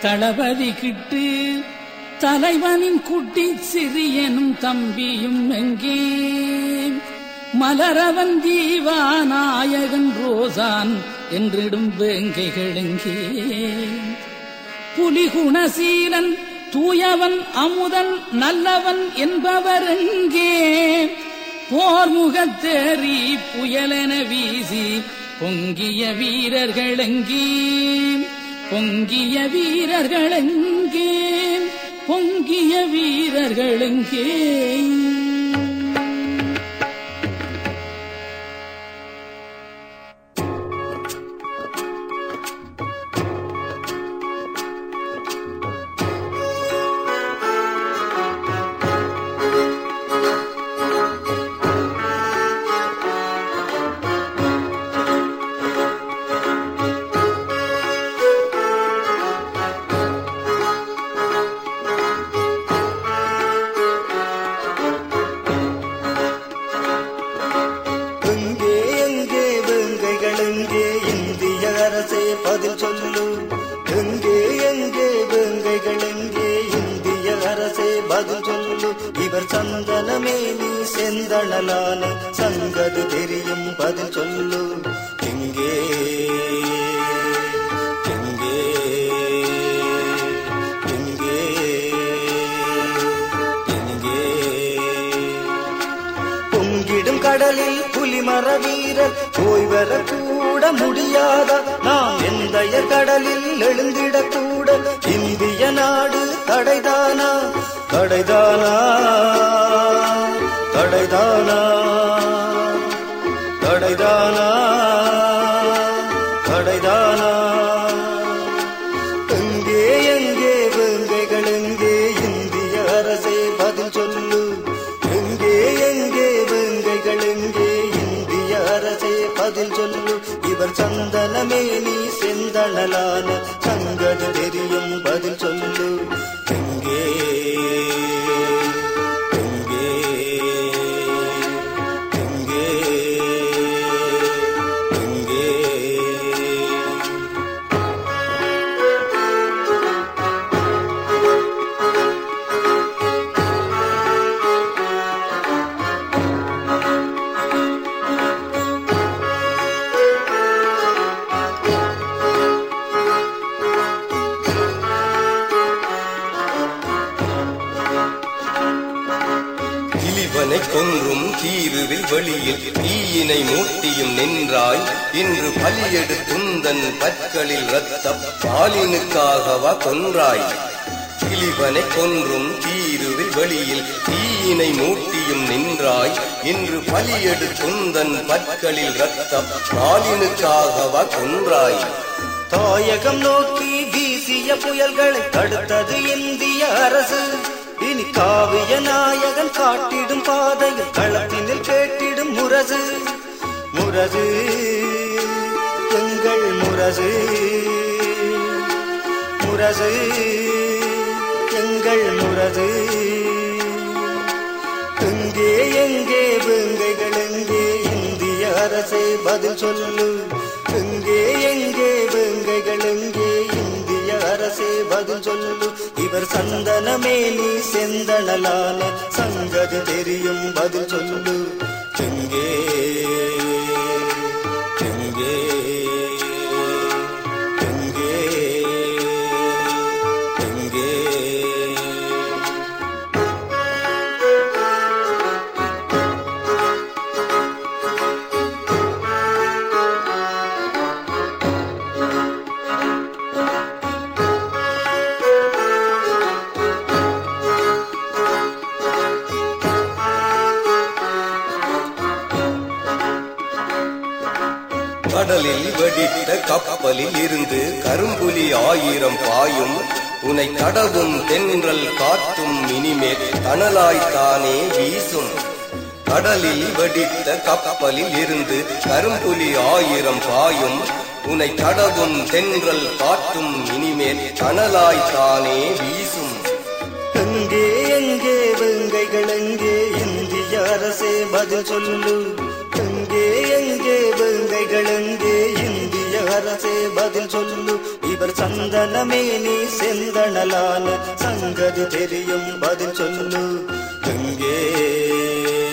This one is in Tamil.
தளபதி கிட்டு தலைவனின் குட்டி சிறியனும் தம்பியும் எங்கே மலரவன் தீவாநாயகன் ரோசான் என்றிடும் வேங்கைகள் எங்கே புலிகுணசீலன் தூயவன் அமுதன் நல்லவன் என்பவர் எங்கே போர் முகத்தேறி புயலென வீசி பொங்கிய வீரர்கள் எங்கே பொங்கிய வீரர்கள் எங்கே பொங்கிய வீரர்கள் எங்கே எங்கே எங்கே வேங்கைகள் எங்கே இந்திய அரசே பதில் சொல்லு எங்கே எங்கே வேங்கைகள் எங்கே இந்திய அரசே பதில் சொல்லு இவர் சந்தனமே நீ செந்தணலான சங்கது தெரியும் பதில் சொல்லு எங்கே எங்கே எங்கே எங்கே பொங்கிடும் கடலில் புலிமர வீரர் போய் வர கூட முடியாதா நாம் எந்தைய கடலில் எழுந்திடக் கூட இந்திய நாடு தடைதானா தடைதானா தடைதானா தடைதானா தடைதானா எங்கே எங்கே வேங்கைகள் எங்கே இந்திய அரசே பதில் சொல்லு எங்கே எங்கே வேங்கைகள் எங்கே இந்திய அரசே பதில் சொல்லு இவர் சந்தனமே நீ செந்தணலான சங்கது தெரியும் பதில் சொல்லு எங்கே எங்கே எங்கே எங்கே இலிவனை கொன்றும் தீருவில் வெளியில் தீயினை மூட்டியும் நின்றாய் இன்று பலியெடுத்துந்தன் பற்களில் ரத்தம் பாலினுக்காகவா கொன்றாய் இலிவனை கொன்றும் தீருவில் வெளியில் தீயினை மூட்டியும் நின்றாய் இன்று பலியெடுத்துந்தன் பற்களில் ரத்தம் பாலினுக்காகவா கொன்றாய் தாயகம் நோக்கி வீசிய புயல்களை தடுத்தது இந்திய அரசு இனி காவிய நாயகன் காட்டிடும் பாதையில் களத்தினில் கேட்டிடும் முரசு முரசு எங்கள் முரசு முரசு எங்கள் முரசு எங்கே எங்கே வேங்கைகள் எங்கே இந்திய அரசே பதில் சொல்லு எங்கே எங்கே வேங்கைகள் எங்கே இந்திய அரசே பதில் சொல்லு இவர் சந்தனமே நீ செந்தணலான சங்கதி தெரியும் பதில் சொல்லு எங்கே எங்கே எங்கே எங்கே கடலில் வெடித்த கப்பலில் இருந்து கரும்புலி ஆயிரம் பாயும் உனை தடவும் தென்றல் காற்றும் இனிமேல் தணலாய்த்தானே வீசும் கடலில் வெடித்த கப்பலில் இருந்து கரும்புலி ஆயிரம் பாயும் உனை தடவும் தென்றல் காற்றும் இனிமேல் தணலாய்த்தானே வீசும் எங்கே எங்கே வெங்கைகள் எங்கே இந்திய அரசே பதில் சொல்லு எங்கே எங்கே வெங்கைகள் எங்கே இந்திய அரசே பதில் சொல்லு இவர் இவர் சந்தனமே நீ செந்தணலான சங்கதி தெரியும் பதில் சொல்லு எங்கே